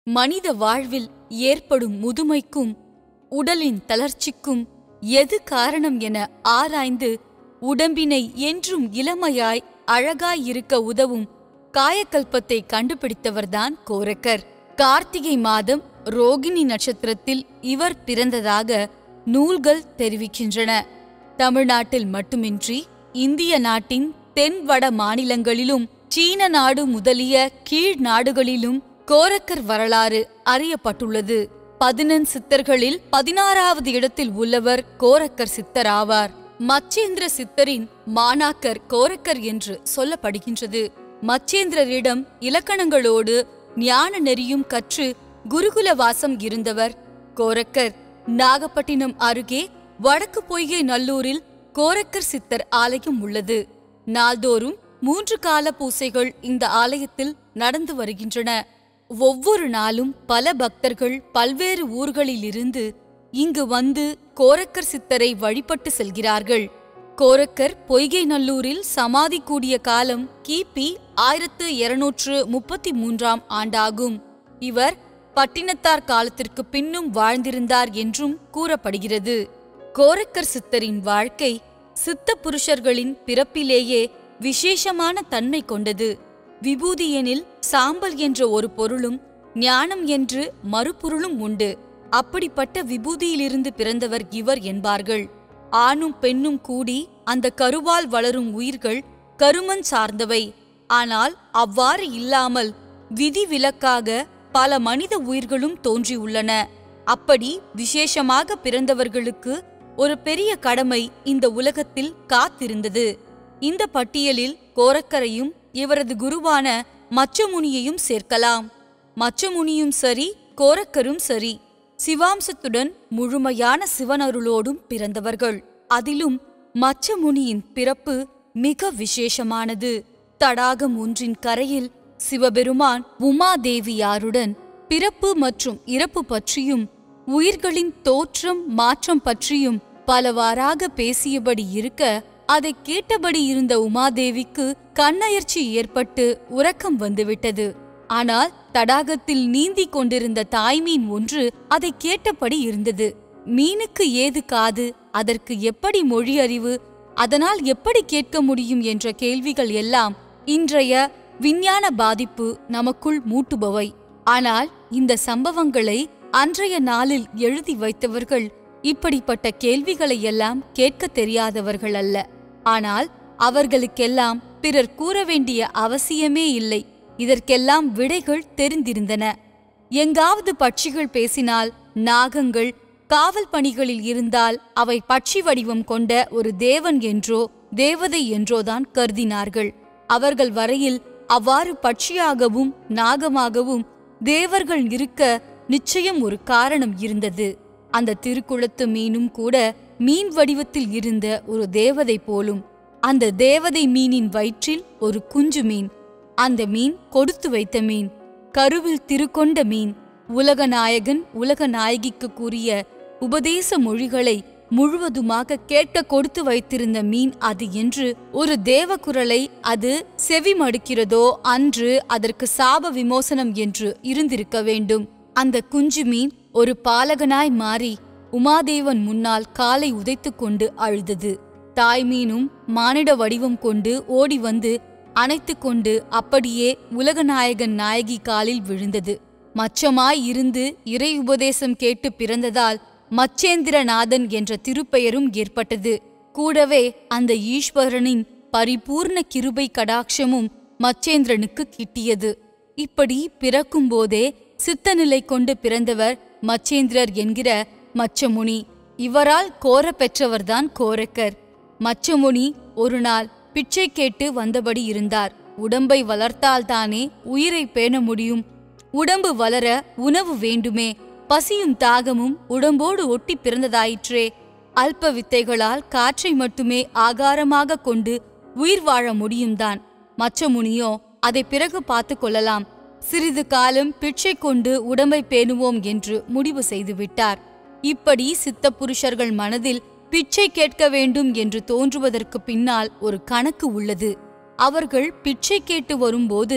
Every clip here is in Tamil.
மனித வாழ்வில் ஏற்படும் முதுமைக்கும் உடலின் தளர்ச்சிக்கும் எது காரணம் என ஆராய்ந்து உடம்பினை என்றும் இளமையாய் அழகாய் இருக்க உதவும் காயக்கல்பத்தை கண்டுபிடித்தவர்தான் கோரக்கர் கார்த்திகை மாதம் ரோகிணி நட்சத்திரத்தில் இவர் பிறந்ததாக நூல்கள் தெரிவிக்கின்றன தமிழ்நாட்டில் மட்டுமின்றி இந்திய நாட்டின் தென் வட மாநிலங்களிலும் சீன நாடு முதலிய கீழ் நாடுகளிலும் கோரக்கர் வரலாறு அறியப்பட்டுள்ளது பதினெண் சித்தர்களில் பதினாறாவது இடத்தில் உள்ளவர் கோரக்கர் சித்தர் ஆவார் மச்சேந்திர சித்தரின் மாணாக்கர் கோரக்கர் என்று சொல்லப்படுகின்றது மச்சேந்திரரிடம் இலக்கணங்களோடு ஞான நெறியும் கற்று குருகுல வாசம் இருந்தவர் கோரக்கர் நாகப்பட்டினம் அருகே வடக்கு பொய்கை நல்லூரில் கோரக்கர் சித்தர் ஆலயம் உள்ளது நாள்தோறும் மூன்று கால பூசைகள் இந்த ஆலயத்தில் நடந்து வருகின்றன ஒவ்வொரு நாளும் பல பக்தர்கள் பல்வேறு ஊர்களிலிருந்து இங்கு வந்து கோரக்கர் சித்தரை வழிபட்டு செல்கிறார்கள் கோரக்கர் பொய்கை நல்லூரில் சமாதி கூடிய காலம் கிபி ஆயிரத்து இருநூற்று முப்பத்தி மூன்றாம் ஆண்டாகும் இவர் பட்டினத்தார் காலத்திற்கு பின்னும் வாழ்ந்திருந்தார் என்றும் கூறப்படுகிறது கோரக்கர் சித்தரின் வாழ்க்கை சித்த புருஷர்களின் பிறப்பிலேயே விசேஷமான தன்மை கொண்டது விபூதி எனில் சாம்பல் என்ற ஒரு பொருளும் ஞானம் என்று மறுபொருளும் உண்டு அப்படிப்பட்ட விபூதியிலிருந்து பிறந்தவர் இவர் என்பார்கள் ஆணும் பெண்ணும் கூடி அந்த கருவால் வளரும் உயிர்கள் கருமன் சார்ந்தவை ஆனால் அவ்வாறு இல்லாமல் விதிவிலக்காக பல மனித உயிர்களும் தோன்றியுள்ளன அப்படி விசேஷமாக பிறந்தவர்களுக்கு ஒரு பெரிய கடமை இந்த உலகத்தில் காத்திருந்தது இந்த பட்டியலில் கோரக்கரையும் இவரது குருவான மச்சமுனியையும் சேர்க்கலாம் மச்சமுனியும் சரி கோரக்கரும் சரி சிவாம்சத்துடன் முழுமையான சிவனருளோடும் பிறந்தவர்கள் அதிலும் மச்சமுனியின் பிறப்பு மிக விசேஷமானது தடாகம் ஒன்றின் கரையில் சிவபெருமான் உமாதேவியாருடன் பிறப்பு மற்றும் இறப்பு பற்றியும் உயிர்களின் தோற்றம் மாற்றம் பற்றியும் பலவாறாக பேசியபடி இருக்க அதை கேட்டபடி இருந்த உமாதேவிக்கு கண்ணயர்ச்சி ஏற்பட்டு உறக்கம் வந்துவிட்டது ஆனால் தடாகத்தில் நீந்திக் கொண்டிருந்த தாய்மீன் ஒன்று அதை கேட்டபடி இருந்தது மீனுக்கு ஏது காது அதற்கு எப்படி மொழி அறிவு அதனால் எப்படி கேட்க முடியும் என்ற கேள்விகள் எல்லாம் இன்றைய விஞ்ஞான பாதிப்பு நமக்குள் மூட்டுபவை ஆனால் இந்த சம்பவங்களை அன்றைய நாளில் எழுதி வைத்தவர்கள் இப்படிப்பட்ட கேள்விகளை எல்லாம் கேட்க தெரியாதவர்கள் அல்ல ஆனால் அவர்களுக்கெல்லாம் பிறர் கூற வேண்டிய அவசியமே இல்லை இதற்கெல்லாம் விடைகள் தெரிந்திருந்தன எங்காவது பட்சிகள் பேசினால் நாகங்கள் காவல் பணிகளில் இருந்தால் அவை பட்சி வடிவம் கொண்ட ஒரு தேவன் என்றோ தேவதை என்றோதான் கருதினார்கள் அவர்கள் வரையில் அவ்வாறு பட்சியாகவும் நாகமாகவும் தேவர்கள் இருக்க நிச்சயம் ஒரு காரணம் இருந்தது அந்த திருக்குளத்து மீனும் கூட மீன் வடிவத்தில் இருந்த ஒரு தேவதை போலும் அந்த தேவதை மீனின் வயிற்றில் ஒரு குஞ்சு மீன் அந்த மீன் கொடுத்து வைத்த மீன் கருவில் திருக்கொண்ட மீன் உலகநாயகன் உலக நாயகிக்கு கூறிய உபதேச மொழிகளை முழுவதுமாக கேட்க கொடுத்து வைத்திருந்த மீன் அது என்று ஒரு தேவகுரலை அது செவி மடுக்கிறதோ அன்று அதற்கு சாப விமோசனம் என்று இருந்திருக்க வேண்டும் அந்த குஞ்சு மீன் ஒரு பாலகனாய் மாறி உமாதேவன் முன்னால் காலை உதைத்துக் கொண்டு அழுதது தாய் மீனும் மானிட வடிவம் கொண்டு ஓடி வந்து அணைத்துக் கொண்டு அப்படியே உலகநாயகன் நாயகி காலில் விழுந்தது மச்சமாய் இருந்து இறை உபதேசம் கேட்டு பிறந்ததால் மச்சேந்திரநாதன் என்ற திருப்பெயரும் ஏற்பட்டது கூடவே அந்த ஈஸ்வரனின் பரிபூர்ண கிருபை கடாட்சமும் மச்சேந்திரனுக்கு கிட்டியது இப்படி பிறக்கும்போதே சித்தநிலை கொண்டு பிறந்தவர் மச்சேந்திரர் என்கிற மச்சமுனி இவரால் கோர பெற்றவர்தான் கோரக்கர் மச்சமுனி ஒரு நாள் பிச்சை கேட்டு வந்தபடி இருந்தார் உடம்பை வளர்த்தால்தானே உயிரை பேண முடியும் உடம்பு வளர உணவு வேண்டுமே பசியும் தாகமும் உடம்போடு ஒட்டி பிறந்ததாயிற்றே அல்ப வித்தைகளால் காற்றை மட்டுமே ஆகாரமாக கொண்டு உயிர் வாழ முடியும்தான் மச்சமுனியோ அதை பிறகு பார்த்து கொள்ளலாம் சிறிது காலம் பிச்சை கொண்டு உடம்பை பேணுவோம் என்று முடிவு செய்துவிட்டார் இப்படி சித்த புருஷர்கள் மனதில் பிச்சை கேட்க வேண்டும் என்று தோன்றுவதற்கு பின்னால் ஒரு கணக்கு உள்ளது அவர்கள் பிச்சை கேட்டு வரும்போது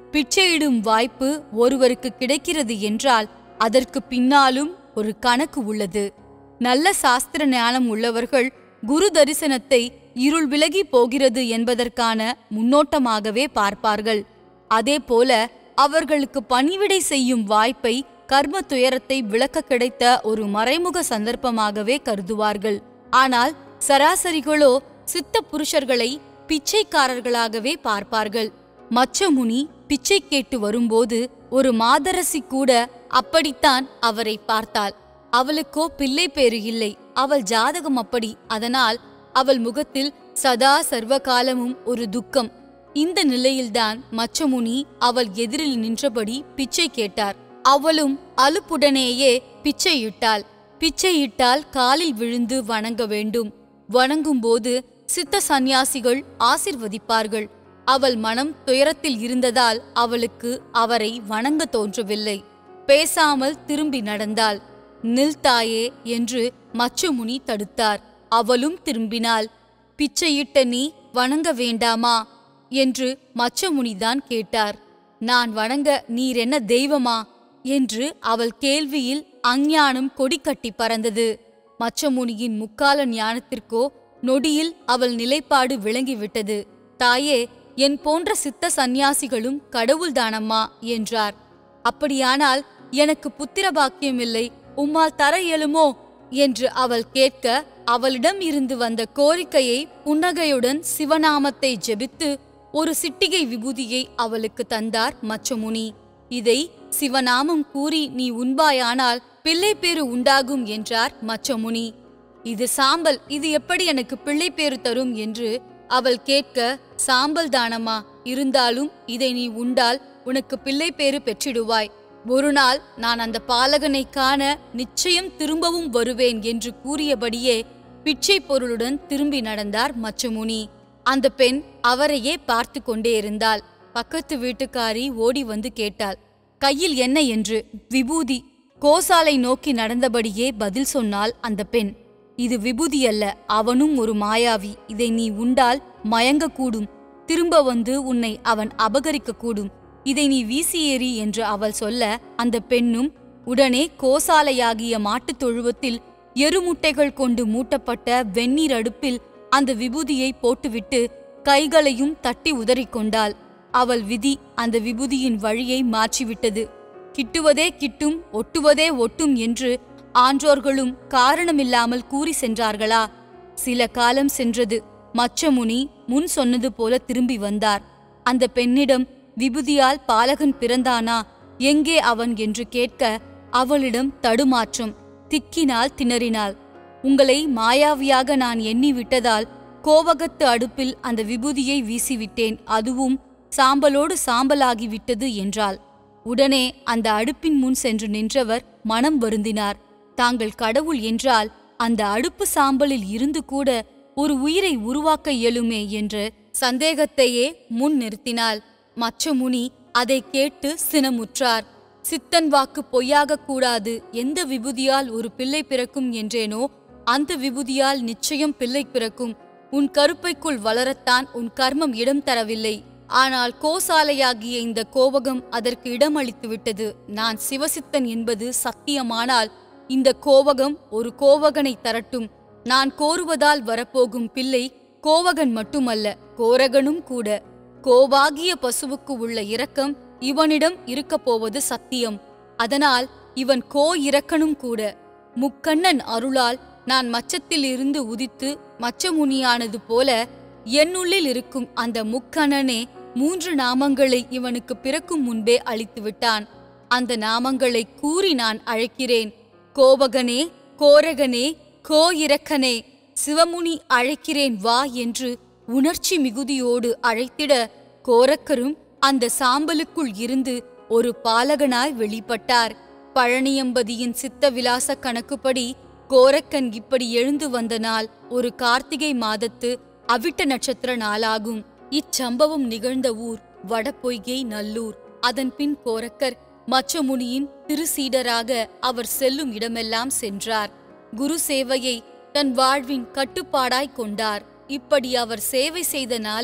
பிச்சையிடும் வாய்ப்பு ஒருவருக்கு கிடைக்கிறது என்றால் அதற்கு பின்னாலும் ஒரு கணக்கு உள்ளது நல்ல சாஸ்திர ஞானம் உள்ளவர்கள் குரு தரிசனத்தை இருள் விலகி போகிறது என்பதற்கான முன்னோட்டமாகவே பார்ப்பார்கள் அதேபோல அவர்களுக்கு பணிவிடை செய்யும் வாய்ப்பை கர்ம துயரத்தை விளக்க கிடைத்த ஒரு மறைமுக சந்தர்ப்பமாகவே கருதுவார்கள் ஆனால் சராசரிகளோ சித்த புருஷர்களை பிச்சைக்காரர்களாகவே பார்ப்பார்கள் மச்சமுனி பிச்சை கேட்டு வரும்போது ஒரு மாதரசி கூட அப்படித்தான் அவரை பார்த்தாள் அவளுக்கோ பிள்ளை பேறு இல்லை அவள் ஜாதகம் அப்படி அதனால் அவள் முகத்தில் சதா சர்வ காலமும் ஒரு துக்கம் இந்த நிலையில்தான் மச்சமுனி அவள் எதிரில் நின்றபடி பிச்சை கேட்டார் அவளும் அலுப்புடனேயே பிச்சையிட்டாள் பிச்சையிட்டால் காலில் விழுந்து வணங்க வேண்டும் வணங்கும்போது சித்த சந்நியாசிகள் ஆசிர்வதிப்பார்கள் அவள் மனம் துயரத்தில் இருந்ததால் அவளுக்கு அவரை வணங்க தோன்றவில்லை பேசாமல் திரும்பி நடந்தாள் நில் தாயே என்று மச்சமுனி தடுத்தார் அவளும் திரும்பினாள் பிச்சையிட்ட நீ வணங்க வேண்டாமா என்று மச்சமுனிதான் கேட்டார் நான் வணங்க நீர் என்ன தெய்வமா என்று அவள் கேள்வியில் அஞ்ஞானம் கொடிக்கட்டி பறந்தது மச்சமுனியின் முக்கால ஞானத்திற்கோ நொடியில் அவள் நிலைப்பாடு விளங்கிவிட்டது தாயே என் போன்ற சித்த சந்நியாசிகளும் கடவுள்தானம்மா என்றார் அப்படியானால் எனக்கு புத்திர பாக்கியமில்லை உம்மால் தர இயலுமோ என்று அவள் கேட்க அவளிடம் இருந்து வந்த கோரிக்கையை புன்னகையுடன் சிவநாமத்தை ஜெபித்து ஒரு சிட்டிகை விபூதியை அவளுக்கு தந்தார் மச்சமுனி இதை சிவநாமம் கூறி நீ உண்பாயானால் பிள்ளைப்பேறு உண்டாகும் என்றார் மச்சமுனி இது சாம்பல் இது எப்படி எனக்கு பிள்ளைப்பேறு தரும் என்று அவள் கேட்க சாம்பல் தானம்மா இருந்தாலும் இதை நீ உண்டால் உனக்கு பிள்ளைப்பேறு பெற்றிடுவாய் ஒரு நாள் நான் அந்த பாலகனை காண நிச்சயம் திரும்பவும் வருவேன் என்று கூறியபடியே பிச்சை பொருளுடன் திரும்பி நடந்தார் மச்சமுனி அந்த பெண் அவரையே பார்த்து கொண்டே இருந்தாள் பக்கத்து வீட்டுக்காரி ஓடி வந்து கேட்டாள் கையில் என்ன என்று விபூதி கோசாலை நோக்கி நடந்தபடியே பதில் சொன்னாள் அந்த பெண் இது விபூதி அல்ல அவனும் ஒரு மாயாவி இதை நீ உண்டால் மயங்கக்கூடும் திரும்ப வந்து உன்னை அவன் அபகரிக்கக்கூடும் இதை நீ வீசி ஏறி என்று அவள் சொல்ல அந்த பெண்ணும் உடனே கோசாலையாகிய மாட்டுத் தொழுவத்தில் எருமுட்டைகள் கொண்டு மூட்டப்பட்ட வெந்நீர் அடுப்பில் அந்த விபூதியை போட்டுவிட்டு கைகளையும் தட்டி உதறிக்கொண்டாள் அவள் விதி அந்த விபூதியின் வழியை மாற்றிவிட்டது கிட்டுவதே கிட்டும் ஒட்டுவதே ஒட்டும் என்று ஆன்றோர்களும் காரணமில்லாமல் கூறி சென்றார்களா சில காலம் சென்றது மச்சமுனி முன் சொன்னது போல திரும்பி வந்தார் அந்த பெண்ணிடம் விபூதியால் பாலகன் பிறந்தானா எங்கே அவன் என்று கேட்க அவளிடம் தடுமாற்றம் திக்கினால் திணறினாள் உங்களை மாயாவியாக நான் எண்ணி விட்டதால் கோவகத்து அடுப்பில் அந்த விபூதியை வீசிவிட்டேன் அதுவும் சாம்பலோடு சாம்பலாகிவிட்டது என்றாள் உடனே அந்த அடுப்பின் முன் சென்று நின்றவர் மனம் வருந்தினார் தாங்கள் கடவுள் என்றால் அந்த அடுப்பு சாம்பலில் இருந்து கூட ஒரு உயிரை உருவாக்க இயலுமே என்ற சந்தேகத்தையே முன் நிறுத்தினாள் மச்சமுனி அதை கேட்டு சினமுற்றார் சித்தன் வாக்கு பொய்யாகக் கூடாது எந்த விபூதியால் ஒரு பிள்ளை பிறக்கும் என்றேனோ அந்த விபூதியால் நிச்சயம் பிள்ளை பிறக்கும் உன் கருப்பைக்குள் வளரத்தான் உன் கர்மம் இடம் தரவில்லை ஆனால் கோசாலையாகிய இந்த கோவகம் அதற்கு இடமளித்து விட்டது நான் சிவசித்தன் என்பது சத்தியமானால் இந்த கோவகம் ஒரு கோவகனை தரட்டும் நான் கோருவதால் வரப்போகும் பிள்ளை கோவகன் மட்டுமல்ல கோரகனும் கூட கோவாகிய பசுவுக்கு உள்ள இரக்கம் இவனிடம் இருக்கப் போவது சத்தியம் அதனால் இவன் கோ இரக்கனும் கூட முக்கண்ணன் அருளால் நான் மச்சத்தில் இருந்து உதித்து மச்சமுனியானது போல என்னுள்ளில் இருக்கும் அந்த முக்கண்ணனே மூன்று நாமங்களை இவனுக்கு பிறக்கும் முன்பே அளித்து விட்டான் அந்த நாமங்களை கூறி நான் அழைக்கிறேன் கோபகனே கோரகனே கோ இரக்கனே சிவமுனி அழைக்கிறேன் வா என்று உணர்ச்சி மிகுதியோடு அழைத்திட கோரக்கரும் அந்த சாம்பலுக்குள் இருந்து ஒரு பாலகனாய் வெளிப்பட்டார் பழனியம்பதியின் சித்த விலாச கணக்குப்படி கோரக்கன் இப்படி எழுந்து வந்த நாள் ஒரு கார்த்திகை மாதத்து அவிட்ட நட்சத்திர நாளாகும் இச்சம்பவம் நிகழ்ந்த ஊர் வடபொய்கை நல்லூர் அதன் பின் கோரக்கர் மச்சமுனியின் திருசீடராக அவர் செல்லும் இடமெல்லாம் சென்றார் குரு சேவையை தன் வாழ்வின் கட்டுப்பாடாய் கொண்டார் இப்படி அவர் சேவை செய்த நாளில்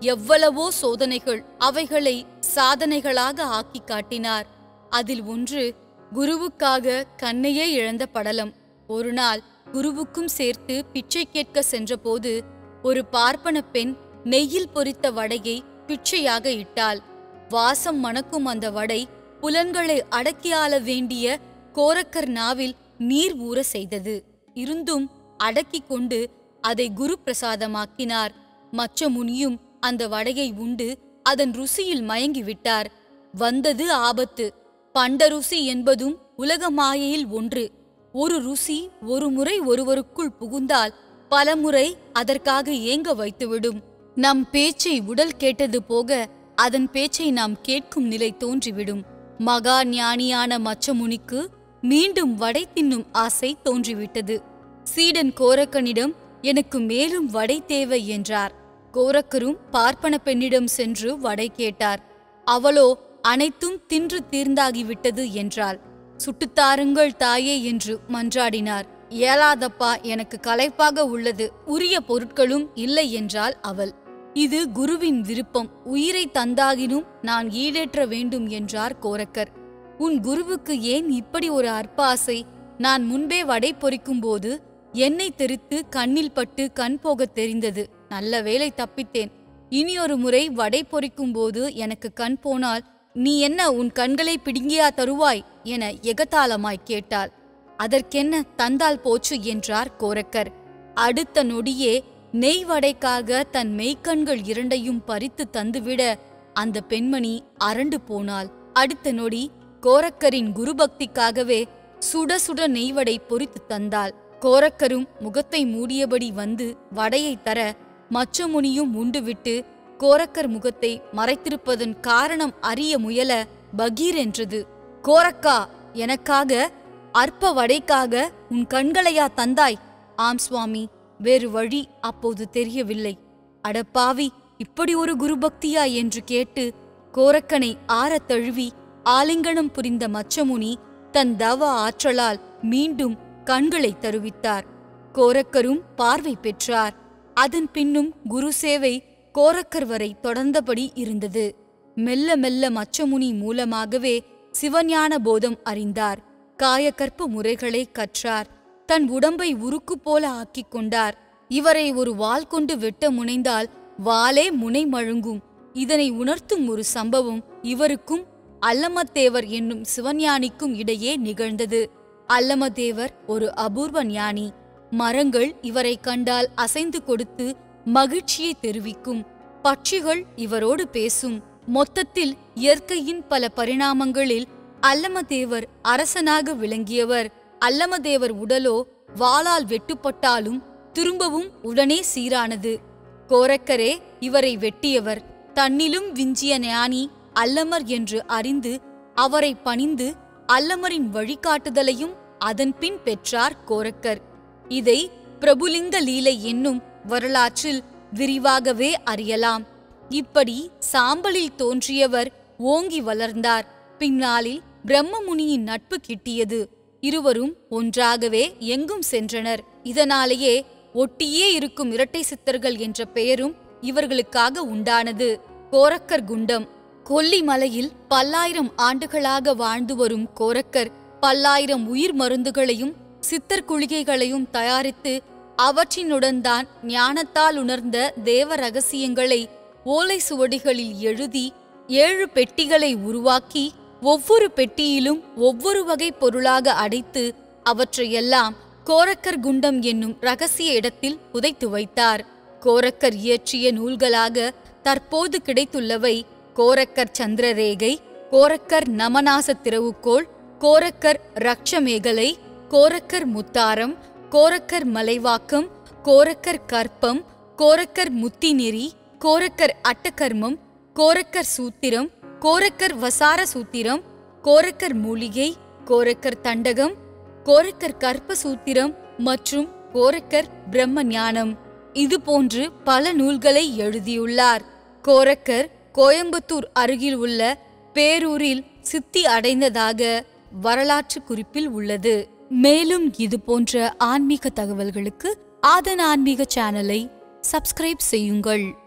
எவ்வளவோ சோதனைகள் அவைகளை சாதனைகளாக ஆக்கி காட்டினார் அதில் ஒன்று குருவுக்காக கண்ணையே இழந்த படலம் ஒரு நாள் குருவுக்கும் சேர்த்து பிச்சை கேட்க சென்றபோது ஒரு பார்ப்பன பெண் நெய்யில் பொரித்த வடையை பிச்சையாக இட்டாள் வாசம் மணக்கும் அந்த வடை புலன்களை அடக்கியாள வேண்டிய கோரக்கர் நாவில் நீர் ஊற செய்தது இருந்தும் அடக்கிக் கொண்டு அதை குரு பிரசாதமாக்கினார் மச்ச முனியும் அந்த வடையை உண்டு அதன் ருசியில் மயங்கிவிட்டார் வந்தது ஆபத்து பண்ட ருசி என்பதும் உலக மாயையில் ஒன்று ஒரு ருசி ஒரு முறை ஒருவருக்குள் புகுந்தால் பலமுறை அதற்காக ஏங்க வைத்துவிடும் நம் பேச்சை உடல் கேட்டது போக அதன் பேச்சை நாம் கேட்கும் நிலை தோன்றிவிடும் மகா ஞானியான மச்சமுனிக்கு மீண்டும் வடை தின்னும் ஆசை தோன்றிவிட்டது சீடன் கோரக்கனிடம் எனக்கு மேலும் வடை தேவை என்றார் கோரக்கரும் பார்ப்பன பெண்ணிடம் சென்று வடை கேட்டார் அவளோ அனைத்தும் தின்று தீர்ந்தாகிவிட்டது என்றாள் சுட்டுத்தாருங்கள் தாயே என்று மன்றாடினார் இயலாதப்பா எனக்கு களைப்பாக உள்ளது உரிய பொருட்களும் இல்லை என்றாள் அவள் இது குருவின் விருப்பம் உயிரை தந்தாகினும் நான் ஈடேற்ற வேண்டும் என்றார் கோரக்கர் உன் குருவுக்கு ஏன் இப்படி ஒரு அற்ப ஆசை நான் முன்பே வடை பொறிக்கும்போது எண்ணெய் தெரித்து கண்ணில் பட்டு கண் போகத் தெரிந்தது நல்ல வேளை தப்பித்தேன் இனியொரு முறை வடை பொறிக்கும்போது எனக்கு கண் போனால் நீ என்ன உன் கண்களை பிடுங்கியா தருவாய் என எகத்தாளமாய் கேட்டாள் அதற்கென்ன தந்தால் போச்சு என்றார் கோரக்கர் அடுத்த நொடியே நெய் வடைக்காக தன் மெய்க்கண்கள் இரண்டையும் பறித்து தந்துவிட அந்த பெண்மணி அரண்டு போனாள் அடுத்த நொடி கோரக்கரின் குருபக்திக்காகவே சுட சுட நெய்வடை பொறித்து தந்தாள் கோரக்கரும் முகத்தை மூடியபடி வந்து வடையை தர மச்சமுனியும் உண்டுவிட்டு கோரக்கர் முகத்தை மறைத்திருப்பதன் காரணம் அறிய முயல பகீர் என்றது கோரக்கா எனக்காக அற்ப வடைக்காக உன் கண்களையா தந்தாய் ஆம் சுவாமி வேறு வழி அப்போது தெரியவில்லை அடப்பாவி இப்படி ஒரு குருபக்தியா என்று கேட்டு கோரக்கனை ஆறத் தழுவி ஆலிங்கனம் புரிந்த மச்சமுனி தன் தவ ஆற்றலால் மீண்டும் கண்களை தருவித்தார் கோரக்கரும் பார்வை பெற்றார் அதன் பின்னும் குரு சேவை கோரக்கர் வரை தொடர்ந்தபடி இருந்தது மெல்ல மெல்ல மச்சமுனி மூலமாகவே சிவஞான போதம் அறிந்தார் காயக்கற்ப முறைகளை கற்றார் தன் உடம்பை உருக்கு போல ஆக்கிக் கொண்டார் இவரை ஒரு வாள் கொண்டு வெட்ட முனைந்தால் வாளே முனை மழுங்கும் இதனை உணர்த்தும் ஒரு சம்பவம் இவருக்கும் அல்லமத்தேவர் என்னும் சிவஞானிக்கும் இடையே நிகழ்ந்தது அல்லமதேவர் ஒரு அபூர்வ ஞானி மரங்கள் இவரை கண்டால் அசைந்து கொடுத்து மகிழ்ச்சியை தெரிவிக்கும் பட்சிகள் இவரோடு பேசும் மொத்தத்தில் இயற்கையின் பல பரிணாமங்களில் அல்லமதேவர் அரசனாக விளங்கியவர் அல்லமதேவர் உடலோ வாளால் வெட்டுப்பட்டாலும் திரும்பவும் உடனே சீரானது கோரக்கரே இவரை வெட்டியவர் தன்னிலும் விஞ்சிய ஞானி அல்லமர் என்று அறிந்து அவரை பணிந்து அல்லமரின் வழிகாட்டுதலையும் அதன்பின் பெற்றார் கோரக்கர் இதை பிரபுலிங்க லீலை என்னும் வரலாற்றில் விரிவாகவே அறியலாம் இப்படி சாம்பலில் தோன்றியவர் ஓங்கி வளர்ந்தார் பின்னாளில் பிரம்மமுனியின் நட்பு கிட்டியது இருவரும் ஒன்றாகவே எங்கும் சென்றனர் இதனாலேயே ஒட்டியே இருக்கும் இரட்டை சித்தர்கள் என்ற பெயரும் இவர்களுக்காக உண்டானது கோரக்கர் குண்டம் கொல்லிமலையில் பல்லாயிரம் ஆண்டுகளாக வாழ்ந்து வரும் கோரக்கர் பல்லாயிரம் உயிர் மருந்துகளையும் சித்தர் குளிகைகளையும் தயாரித்து அவற்றினுடன் தான் ஞானத்தால் உணர்ந்த தேவ ரகசியங்களை ஓலை சுவடிகளில் எழுதி ஏழு பெட்டிகளை உருவாக்கி ஒவ்வொரு பெட்டியிலும் ஒவ்வொரு வகை பொருளாக அடைத்து அவற்றையெல்லாம் கோரக்கர் குண்டம் என்னும் ரகசிய இடத்தில் புதைத்து வைத்தார் கோரக்கர் இயற்றிய நூல்களாக தற்போது கிடைத்துள்ளவை கோரக்கர் சந்திரரேகை கோரக்கர் நமநாச திறவுகோள் கோரக்கர் ரக்ஷமேகலை கோரக்கர் முத்தாரம் கோரக்கர் மலைவாக்கம் கோரக்கர் கற்பம் கோரக்கர் முத்திநெறி கோரக்கர் அட்டகர்மம் கோரக்கர் சூத்திரம் கோரக்கர் வசார சூத்திரம் கோரக்கர் மூலிகை கோரக்கர் தண்டகம் கோரக்கர் கற்ப சூத்திரம் மற்றும் கோரக்கர் பிரம்ம ஞானம் இது போன்று பல நூல்களை எழுதியுள்ளார் கோரக்கர் கோயம்புத்தூர் அருகில் உள்ள பேரூரில் சித்தி அடைந்ததாக வரலாற்று குறிப்பில் உள்ளது மேலும் இது போன்ற ஆன்மீக தகவல்களுக்கு ஆதன் ஆன்மீக சேனலை சப்ஸ்கிரைப் செய்யுங்கள்